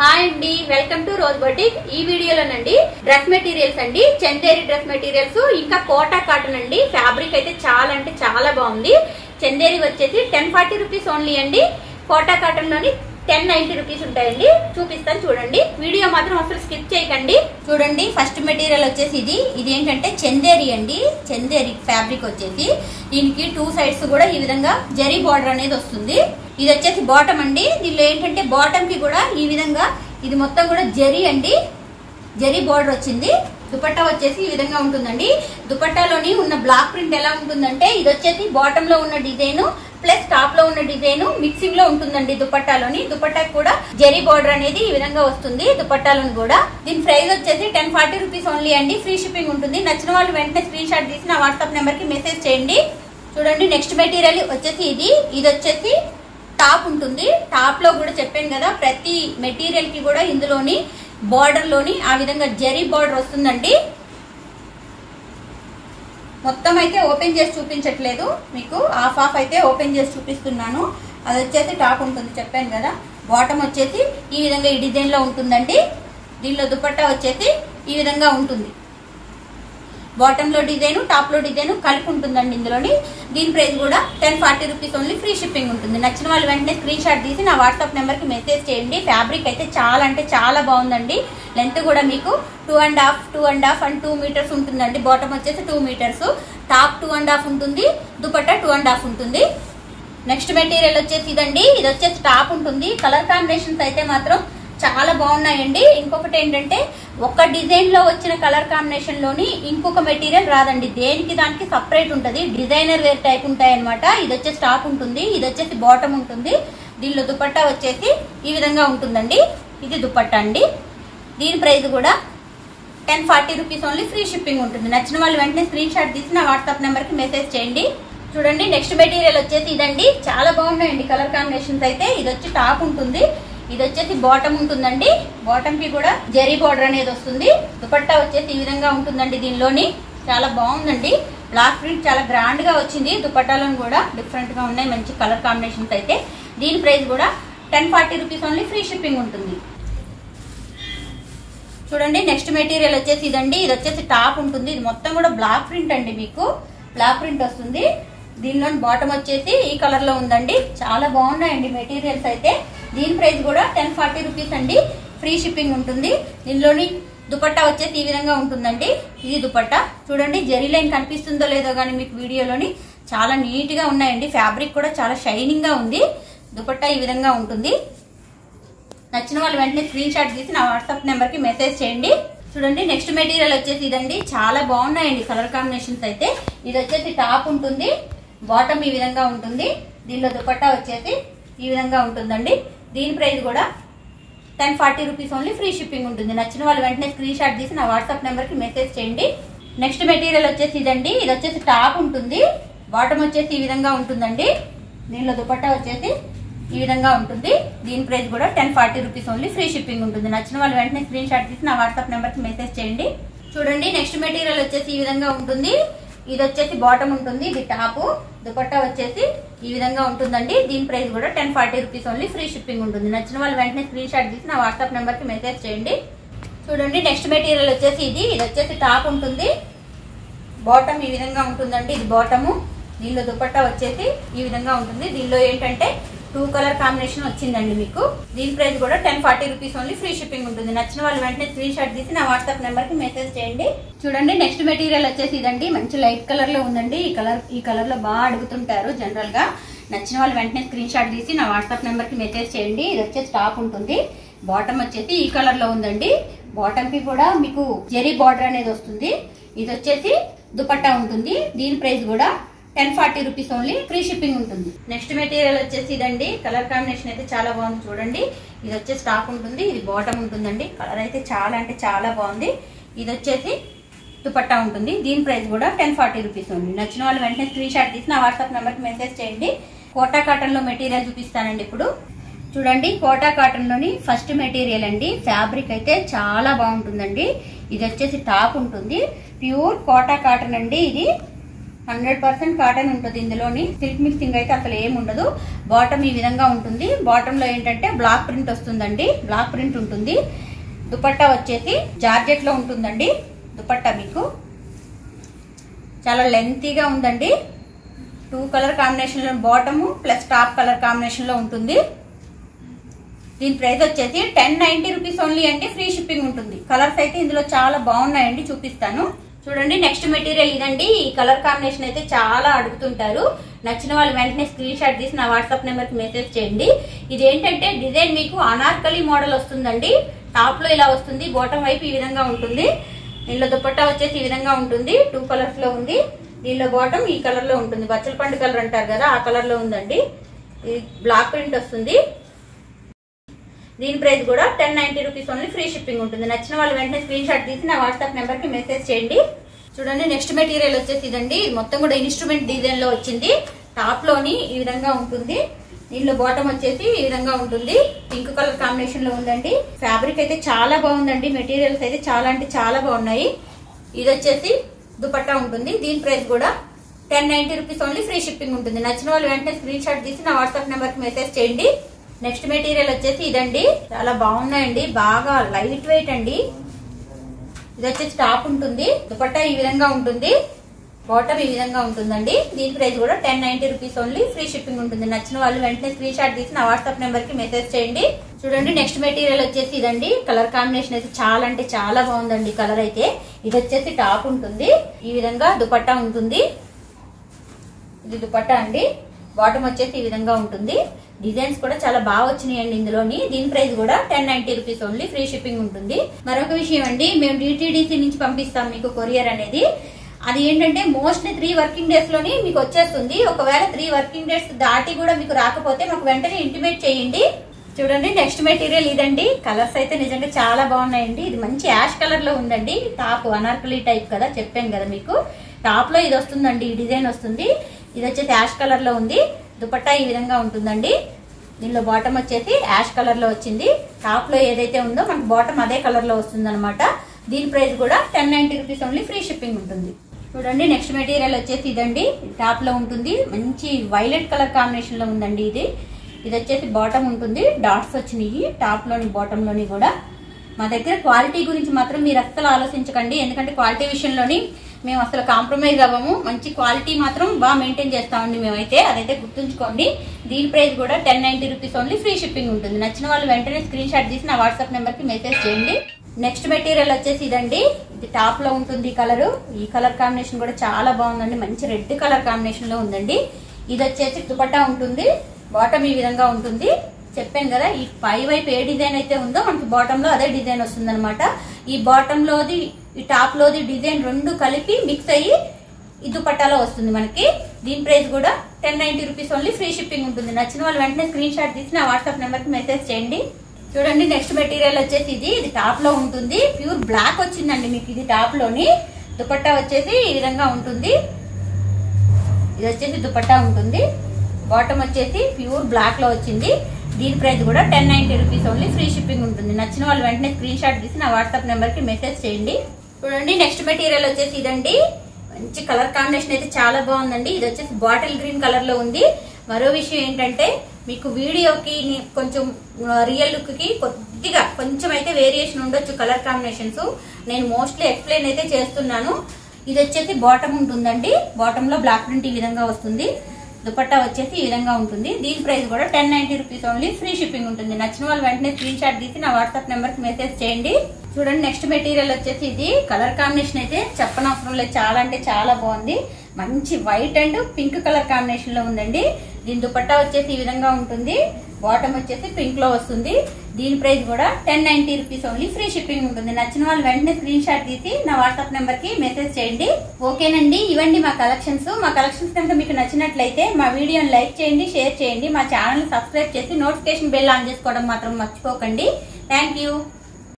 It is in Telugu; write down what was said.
హాయ్ అండి వెల్కమ్ టు రోజ్ బొటిక్ ఈ వీడియోలోనండి డ్రెస్ మెటీరియల్స్ అండి చందేరి డ్రెస్ మెటీరియల్స్ ఇంకా కోటా కాటన్ అండి ఫ్యాబ్రిక్ అయితే చాలా అంటే చాలా బాగుంది చందేరి వచ్చేసి టెన్ ఫార్టీ రూపీస్ ఓన్లీ అండి కోటా కాటన్ లోని టెన్ నైన్టీ రూపీస్ ఉంటాయండి చూపిస్తాను చూడండి వీడియో మాత్రం అసలు స్కిప్ చేయకండి చూడండి ఫస్ట్ మెటీరియల్ వచ్చేసి ఇది ఇది ఏంటంటే చందేరి అండి చందేరి ఫ్యాబ్రిక్ వచ్చేసి దీనికి టూ సైడ్స్ కూడా ఈ విధంగా జరీ బార్డర్ అనేది వస్తుంది ఇది వచ్చేసి బాటమ్ అండి దీనిలో ఏంటంటే బాటమ్ కి కూడా ఈ విధంగా ఇది మొత్తం కూడా జరీ అండి జరీ బార్డర్ వచ్చింది దుపట్టా వచ్చేసి ఈ విధంగా ఉంటుందండి దుపట్టాలోని ఉన్న బ్లాక్ ప్రింట్ ఎలా ఉంటుందంటే ఇది వచ్చేసి బాటమ్ లో ఉన్న డిజైన్ ప్లస్ టాప్ లో ఉన్న డిజైన్ మిక్సింగ్ లో ఉంటుందండి దుపట్టాలోని దుపట్టా కూడా జరీ బార్డర్ అనేది ఈ విధంగా వస్తుంది దుపట్టాలోని కూడా దీని ప్రైస్ వచ్చేసి టెన్ ఫార్టీ రూపీస్ ఓన్లీ అండి ఫ్రీ షిప్పింగ్ ఉంటుంది నచ్చిన వాళ్ళు వెంటనే స్క్రీన్ షాట్ తీసి నా వాట్సాప్ నెంబర్ కి మెసేజ్ చేయండి చూడండి నెక్స్ట్ మెటీరియల్ వచ్చేసి ఇది ఇది వచ్చేసి టాప్ ఉంటుంది టాప్ లో కూడా చెప్పాను కదా ప్రతి మెటీరియల్ కి కూడా ఇందులోని బార్డర్ లోని ఆ విధంగా జరీ బార్డర్ వస్తుందండి మొత్తం అయితే ఓపెన్ చేసి చూపించట్లేదు మీకు హాఫ్ హాఫ్ అయితే ఓపెన్ చేసి చూపిస్తున్నాను అది వచ్చేసి టాప్ ఉంటుంది చెప్పాను కదా బాటమ్ వచ్చేసి ఈ విధంగా ఈ డిజైన్ లో ఉంటుందండి దీనిలో దుపట్టా వచ్చేసి ఈ విధంగా ఉంటుంది బాటమ్ లో డిజైన్ టాప్ లో డిజైన్ కలిపి ఉంటుందండి ఇందులోని దీని ప్రైస్ కూడా ten forty rupees only free shipping ఉంటుంది నచ్చిన వాళ్ళు వెంటనే స్క్రీన్ షాట్ తీసి నా వాట్సాప్ నెంబర్ కి మెసేజ్ చేయండి ఫ్యాబ్రిక్ అయితే చాలా అంటే చాలా బాగుందండి లెంత్ కూడా మీకు two and half two and half and two metres ఉంటుందండి బాటమ్ వచ్చేసి two metres top two and half ఉంటుంది దుపట్టా టూ అండ్ హాఫ్ ఉంటుంది నెక్స్ట్ మెటీరియల్ వచ్చేసి ఇదండి ఇది వచ్చేసి టాప్ ఉంటుంది కలర్ కాంబినేషన్స్ అయితే మాత్రం చాలా బాగున్నాయండి ఇంకొకటి ఏంటంటే ఒక డిజైన్ లో వచ్చిన కలర్ కాంబినేషన్ లోని ఇంకొక మెటీరియల్ రాదండి దేనికి దానికి సపరేట్ ఉంటుంది డిజైనర్ వేర్ టైప్ ఉంటాయి అనమాట ఇది వచ్చేసి టాప్ ఉంటుంది ఇది వచ్చేసి బాటమ్ ఉంటుంది దీనిలో దుపట్టా వచ్చేసి ఈ విధంగా ఉంటుందండి ఇది దుపట్టా అండి దీని ప్రైస్ కూడా ten forty rupees only free shipping ఉంటుంది నచ్చిన వాళ్ళు వెంటనే స్క్రీన్ షాట్ తీసి నా వాట్సాప్ నెంబర్ కి మెసేజ్ చేయండి చూడండి నెక్స్ట్ మెటీరియల్ వచ్చేసి ఇదండి చాలా బాగున్నాయండి కలర్ కాంబినేషన్స్ అయితే ఇది వచ్చి టాప్ ఉంటుంది ఇది వచ్చేసి బాటమ్ ఉంటుందండి బాటమ్ కి కూడా జరీ బార్డర్ అనేది వస్తుంది దుపట్టా వచ్చేసి ఈ విధంగా ఉంటుందండి దీనిలోని చాలా బాగుందండి బ్లాక్ ప్రింట్ చాలా గ్రాండ్ గా వచ్చింది దుపట్టాలను కూడా డిఫరెంట్ గా ఉన్నాయి మంచి కలర్ కాంబినేషన్స్ అయితే దీని ప్రైస్ కూడా ten forty rupees only free shipping ఉంటుంది చూడండి నెక్స్ట్ మెటీరియల్ వచ్చేసి ఇదండి ఇది వచ్చేసి టాప్ ఉంటుంది ఇది మొత్తం కూడా బ్లాక్ ప్రింట్ అండి మీకు బ్లాక్ ప్రింట్ వస్తుంది దీనిలో బాటమ్ వచ్చేసి ఈ కలర్ లో ఉందండి చాలా బాగున్నాయండి మెటీరియల్స్ అయితే దీని ప్రైస్ కూడా టెన్ ఫార్టీ రూపీస్ అండి ఫ్రీ షిప్పింగ్ ఉంటుంది దీనిలోని దుపట్టా వచ్చేసి ఈ విధంగా ఉంటుందండి ఇది దుపట్టా చూడండి జరీ లైన్ కనిపిస్తుందో లేదో కానీ మీకు వీడియోలోని చాలా నీట్ గా ఉన్నాయండి ఫ్యాబ్రిక్ కూడా చాలా షైనింగ్ గా ఉంది దుపట్టా ఈ విధంగా ఉంటుంది నచ్చిన వాళ్ళు వెంటనే స్క్రీన్ షాట్ తీసి నా వాట్సాప్ నెంబర్ కి మెసేజ్ చేయండి చూడండి నెక్స్ట్ మెటీరియల్ వచ్చేసి ఇదండి చాలా బాగున్నాయండి కలర్ కాంబినేషన్స్ అయితే ఇది వచ్చేసి టాప్ ఉంటుంది బాటమ్ ఈ విధంగా ఉంటుంది దీనిలో దుపట్టా వచ్చేసి ఈ విధంగా ఉంటుందండి దీని ప్రైస్ కూడా ten forty rupees only free shipping ఉంటుంది నచ్చిన వాళ్ళు వెంటనే స్క్రీన్ షాట్ తీసి నా వాట్సాప్ నెంబర్ కి మెసేజ్ చేయండి నెక్స్ట్ మెటీరియల్ వచ్చేసి ఇదండి ఇది వచ్చేసి టాప్ ఉంటుంది బాటమ్ వచ్చేసి ఈ విధంగా ఉంటుందండి దీనిలో దుపట్టా వచ్చేసి ఈ విధంగా ఉంటుంది దీని ప్రైస్ కూడా ten forty rupees only free shipping ఉంటుంది నచ్చిన వాళ్ళు వెంటనే స్క్రీన్ షాట్ తీసి నా వాట్సాప్ నెంబర్ కి మెసేజ్ చేయండి చూడండి నెక్స్ట్ మెటీరియల్ వచ్చేసి ఈ విధంగా ఉంటుంది ఇది వచ్చేసి బాటమ్ ఉంటుంది ఇది టాప్ దుపట్టా వచ్చేసి ఈ విధంగా ఉంటుందండి దీని ప్రైస్ కూడా ten forty rupees only free shipping ఉంటుంది నచ్చిన వాళ్ళు వెంటనే స్క్రీన్ షాట్ తీసి నా వాట్సాప్ నెంబర్ కి మెసేజ్ చేయండి చూడండి నెక్స్ట్ మెటీరియల్ వచ్చేసి ఇది ఇది వచ్చేసి టాప్ ఉంటుంది బాటమ్ ఈ విధంగా ఉంటుందండి ఇది బాటము దీనిలో దుపట్టా వచ్చేసి ఈ విధంగా ఉంటుంది దీనిలో ఏంటంటే టూ కలర్ కాంబినేషన్ వచ్చిందండి మీకు దీని ప్రైస్ కూడా ten forty rupees only free shipping ఉంటుంది నచ్చిన వాళ్ళు వెంటనే స్క్రీన్ షాట్ తీసి నా వాట్సాప్ నెంబర్ కి మెసేజ్ చేయండి చూడండి నెక్స్ట్ మెటీరియల్ వచ్చేసి ఇదండి మంచి లైట్ కలర్ లో ఉందండి ఈ కలర్ ఈ కలర్ లో బాగా అడుగుతుంటారు జనరల్ గా నచ్చిన వాళ్ళు వెంటనే స్క్రీన్ షాట్ తీసి నా వాట్సాప్ నెంబర్ కి మెసేజ్ చేయండి ఇది వచ్చేసి టాప్ ఉంటుంది బాటమ్ వచ్చేసి ఈ కలర్ లో ఉందండి బాటమ్ కి కూడా మీకు జెరీ బార్డర్ అనేది వస్తుంది ఇది వచ్చేసి దుపట్టా ఉంటుంది దీని ప్రైస్ కూడా ten forty rupees only free shipping ఉంటుంది నెక్స్ట్ మెటీరియల్ వచ్చేసి ఇదండి కలర్ కాంబినేషన్ అయితే చాలా బాగుంది చూడండి ఇది వచ్చేసి స్టాక్ ఉంటుంది ఇది బాటమ్ ఉంటుందండి కలర్ అయితే చాలా అంటే చాలా బాగుంది ఇది వచ్చేసి దుపట్టా ఉంటుంది దీని ప్రైస్ కూడా టెన్ ఫార్టీ రూపీస్ ఉంది నచ్చిన వాళ్ళు వెంటనే స్క్రీన్ షాట్ తీసి నా వాట్సాప్ నెంబర్కి మెసేజ్ చేయండి కోటా కాటన్ లో మెటీరియల్ చూపిస్తానండి ఇప్పుడు చూడండి కోటా కాటన్ లోని ఫస్ట్ మెటీరియల్ అండి ఫ్యాబ్రిక్ అయితే చాలా బాగుంటుందండి ఇది వచ్చేసి టాప్ ఉంటుంది ప్యూర్ కోటా కాటన్ అండి ఇది హండ్రెడ్ పర్సెంట్ కాటన్ ఉంటుంది ఇందులోని సిల్క్ మిక్సింగ్ అయితే అసలు ఏం ఉండదు బాటమ్ ఈ విధంగా ఉంటుంది బాటమ్ లో ఏంటంటే బ్లాక్ ప్రింట్ వస్తుందండి బ్లాక్ ప్రింట్ ఉంటుంది దుపట్టా వచ్చేసి జార్జెట్ లో ఉంటుందండి దుపట్టా మీకు చాలా లెంతీగా ఉందండి టూ కలర్ కాంబినేషన్ లో bottom plus top colour combination లో ఉంటుంది దీని ప్రైస్ వచ్చేసి టెన్ నైన్టీ రూపీస్ ఓన్లీ అండి ఫ్రీ షిప్పింగ్ ఉంటుంది కలర్స్ అయితే ఇందులో చాలా బాగున్నాయండి చూపిస్తాను చూడండి నెక్స్ట్ మెటీరియల్ ఇదండి ఈ కలర్ కాంబినేషన్ అయితే చాలా అడుగుతుంటారు నచ్చిన వాళ్ళు వెంటనే స్క్రీన్ షాట్ తీసి నా వాట్సాప్ నెంబర్ కి మెసేజ్ చేయండి ఇది ఏంటంటే డిజైన్ మీకు అనార్కలి మోడల్ వస్తుందండి టాప్ లో ఇలా వస్తుంది బాటమ్ వైపు ఈ విధంగా ఉంటుంది దీనిలో దుపట్టా వచ్చేసి ఈ విధంగా ఉంటుంది టూ కలర్స్ లో ఉంది దీనిలో బాటమ్ ఈ కలర్ లో ఉంటుంది బచ్చల పండు కలర్ అంటారు కదా ఆ కలర్ లో ఉందండి ఇది బ్లాక్ ప్రింట్ వస్తుంది దీని ప్రైస్ కూడా ten ninety rupees only free shipping ఉంటుంది నచ్చిన వాళ్ళు వెంటనే స్క్రీన్ షాట్ తీసి నా వాట్సాప్ నెంబర్ కి మెసేజ్ చేయండి చూడండి నెక్స్ట్ మెటీరియల్ వచ్చేసి ఇదండి ఇది మొత్తం కూడా ఇన్స్ట్రుమెంట్ డిజైన్ లో వచ్చింది టాప్ లోని ఈ విధంగా ఉంటుంది దీనిలో బాటమ్ వచ్చేసి ఈ విధంగా ఉంటుంది పింక్ కలర్ కాంబినేషన్ లో ఉందండి ఫ్యాబ్రిక్ అయితే చాలా బాగుందండి మెటీరియల్స్ అయితే చాలా అంటే చాలా బాగున్నాయి ఇది వచ్చేసి దుపట్టా ఉంటుంది దీని ప్రైస్ కూడా ten ninety rupees only free shipping ఉంటుంది నచ్చిన వాళ్ళు వెంటనే స్క్రీన్ షాట్ తీసి నా వాట్సాప్ నెంబర్ కి మెసేజ్ చేయండి నెక్స్ట్ మెటీరియల్ వచ్చేసి ఇదండి చాలా బాగున్నాయండి బాగా లైట్ వెయిట్ అండి ఇది వచ్చేసి టాప్ ఉంటుంది దుపట్టా ఈ విధంగా ఉంటుంది బాటమ్ ఈ విధంగా ఉంటుందండి దీని ప్రైస్ కూడా ten ninety rupees only free shipping ఉంటుంది నచ్చిన వాళ్ళు వెంటనే స్క్రీన్ షాట్ తీసి నా వాట్సాప్ నెంబర్ కి మెసేజ్ చేయండి చూడండి నెక్స్ట్ మెటీరియల్ వచ్చేసి ఇదండి కలర్ కాంబినేషన్ అయితే చాలా అంటే చాలా బాగుందండి కలర్ అయితే ఇది వచ్చేసి టాప్ ఉంటుంది ఈ విధంగా దుపట్టా ఉంటుంది ఇది దుపట్టా అండి బాటమ్ వచ్చేసి ఈ విధంగా ఉంటుంది డిజైన్స్ కూడా చాలా బాగా వచ్చినాయండి ఇందులోని దీని ప్రైస్ కూడా ten ninety rupees only free shipping ఉంటుంది మరొక విషయం అండి మేము డిటిడిసి నుంచి పంపిస్తాం మీకు కొరియర్ అనేది అది ఏంటంటే మోస్ట్లీ త్రీ వర్కింగ్ డేస్ లోని మీకు వచ్చేస్తుంది ఒకవేళ త్రీ వర్కింగ్ డేస్ దాటి కూడా మీకు రాకపోతే మాకు వెంటనే ఇంటిమేట్ చేయండి చూడండి నెక్స్ట్ మెటీరియల్ ఇదండి కలర్స్ అయితే నిజంగా చాలా బాగున్నాయండి ఇది మంచి యాష్ కలర్ లో ఉందండి టాప్ అనార్కలి టైప్ కదా చెప్పాను కదా మీకు టాప్ లో ఇది వస్తుందండి ఈ డిజైన్ వస్తుంది ఇది వచ్చేసి యాష్ కలర్ లో ఉంది దుపట్టా ఈ విధంగా ఉంటుందండి దీనిలో బాటమ్ వచ్చేసి యాష్ కలర్ లో వచ్చింది టాప్ లో ఏదైతే ఉందో మనకు బాటమ్ అదే కలర్ లో వస్తుంది అనమాట దీని ప్రైస్ కూడా ten ninety rupees only free shipping ఉంటుంది చూడండి నెక్స్ట్ మెటీరియల్ వచ్చేసి ఇదండి టాప్ లో ఉంటుంది మంచి వైలెట్ కలర్ కాంబినేషన్ లో ఉందండి ఇది ఇది వచ్చేసి బాటమ్ ఉంటుంది డాట్స్ వచ్చినాయి టాప్ లోని బాటమ్ లోని కూడా మా దగ్గర క్వాలిటీ గురించి మాత్రం మీరు అస్సలు ఆలోచించకండి ఎందుకంటే క్వాలిటీ విషయంలోని మేము అసలు కాంప్రమైజ్ అవ్వము మంచి క్వాలిటీ మాత్రం బాగా మెయింటైన్ చేస్తామండి మేమైతే అదైతే గుర్తుంచుకోండి దీని ప్రైస్ కూడా ten ninety rupees only free shipping ఉంటుంది నచ్చిన వాళ్ళు వెంటనే స్క్రీన్ షాట్ తీసి నా వాట్సాప్ నెంబర్ కి మెసేజ్ చేయండి నెక్స్ట్ మెటీరియల్ వచ్చేసి ఇదండి ఇది టాప్ లో ఉంటుంది ఈ కలర్ ఈ కలర్ కాంబినేషన్ కూడా చాలా బాగుందండి మంచి రెడ్ కలర్ కాంబినేషన్ లో ఉందండి ఇది వచ్చేసి దుపట్టా ఉంటుంది బాటమ్ ఈ విధంగా ఉంటుంది చెప్పాను కదా ఈ పై వైపు ఏ డిజైన్ అయితే ఉందో మనకి బాటమ్ లో అదే డిజైన్ వస్తుంది అనమాట ఈ బాటమ్ లోది ఈ టాప్ లోది డిజైన్ రెండు కలిపి మిక్స్ అయ్యి ఈ దుపట్టాలో వస్తుంది మనకి దీని ప్రైస్ కూడా ten ninety rupees only free shipping ఉంటుంది నచ్చిన వాళ్ళు వెంటనే స్క్రీన్ షాట్ తీసి నా వాట్సాప్ నెంబర్ కి మెసేజ్ చేయండి చూడండి నెక్స్ట్ మెటీరియల్ వచ్చేసి ఇది ఇది టాప్ లో ఉంటుంది ప్యూర్ బ్లాక్ వచ్చిందండి మీకు ఇది టాప్ లోని దుపట్టా వచ్చేసి ఈ విధంగా ఉంటుంది ఇది వచ్చేసి దుపట్టా ఉంటుంది బాటమ్ వచ్చేసి ప్యూర్ బ్లాక్ లో వచ్చింది దీని ప్రైస్ కూడా ten ninety rupees only free shipping ఉంటుంది నచ్చిన వాళ్ళు వెంటనే స్క్రీన్ షాట్ తీసి నా వాట్సాప్ నెంబర్ కి మెసేజ్ చేయండి చూడండి నెక్స్ట్ మెటీరియల్ వచ్చేసి ఇదండి మంచి కలర్ కాంబినేషన్ అయితే చాలా బాగుందండి ఇది వచ్చేసి బాటిల్ గ్రీన్ కలర్ లో ఉంది మరో విషయం ఏంటంటే మీకు వీడియోకి ని- కొంచెం రియల్ లుక్ కి కొద్దిగా కొంచెం అయితే వేరియేషన్ ఉండొచ్చు కలర్ కాంబినేషన్స్ నేను మోస్ట్లీ ఎక్స్ప్లెయిన్ అయితే చేస్తున్నాను ఇది వచ్చేసి బాటమ్ ఉంటుందండి బాటమ్ లో బ్లాక్ ప్రింట్ ఈ విధంగా వస్తుంది దుపట్టా వచ్చేసి ఈ విధంగా ఉంటుంది దీని ప్రైస్ కూడా ten ninety rupees only free shipping ఉంటుంది నచ్చిన వాళ్ళు వెంటనే స్క్రీన్ షాట్ తీసి నా వాట్సాప్ నెంబర్ కి మెసేజ్ చేయండి చూడండి నెక్స్ట్ మెటీరియల్ వచ్చేసి ఇది కలర్ కాంబినేషన్ అయితే చెప్పనవసరం లేదు చాలా అంటే చాలా బాగుంది మంచి white and pink colour combination లో ఉందండి దీని దుపట్టా వచ్చేసి ఈ విధంగా ఉంటుంది బాటమ్ వచ్చేసి పింక్ లో వస్తుంది దీని ప్రైస్ కూడా ten ninety rupees only free shipping ఉంటుంది నచ్చిన వాళ్ళు వెంటనే స్క్రీన్ షాట్ తీసి నా వాట్సాప్ నెంబర్ కి మెసేజ్ చేయండి ఓకేనండి ఇవండి మా కలెక్షన్స్ మా కలెక్షన్స్ కనుక మీకు నచ్చినట్లయితే మా వీడియోని లైక్ చేయండి షేర్ చేయండి మా ఛానల్ సబ్స్క్రైబ్ చేసి నోటిఫికేషన్ బెల్ ఆన్ చేసుకోవడం మాత్రం మర్చిపోకండి థ్యాంక్ యూ